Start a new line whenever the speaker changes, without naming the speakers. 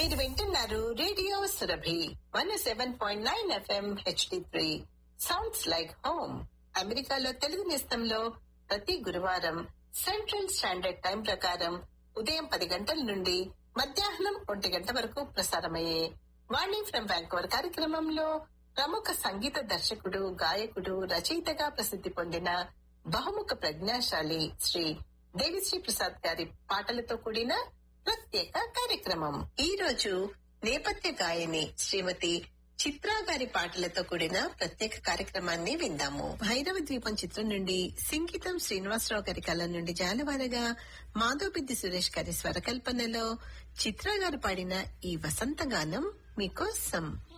మీరు వింటున్నారు radio Surabhi one seven point nine FM HD three sounds like home అమెరికాలో తెలుగు నేస్తంలో ప్రతి గురువారం సెంట్రల్ స్టాండర్డ్ టైం ప్రకారం ఉదయం పది గంటల నుండి మధ్యాహ్నం ఒంటి గంట వరకు ప్రసారమయ్యే వాణి ఫ్రం బ్యాంకోవర్ కార్యక్రమంలో ప్రముఖ సంగీత దర్శకుడు గాయకుడు రచయితగా ప్రసిద్ధి పొందిన బహుముఖ ప్రజ్ఞాశాలి శ్రీ దేవిశ్రీ ప్రసాద్ గారి పాటలతో కూడిన ప్రత్యేక కార్యక్రమం ఈ రోజు నేపథ్య గాయని శ్రీమతి చిత్రా గారి పాటలతో కూడిన ప్రత్యేక కార్యక్రమాన్ని విందాము భైరవ ద్వీపం చిత్రం నుండి సంగీతం శ్రీనివాసరావు గారి కళ నుండి జాలవారగా మాధవబిద్ది సురేష్ గారి స్వరకల్పనలో చిత్రా గారు పాడిన ఈ వసంత గానం మీకోసం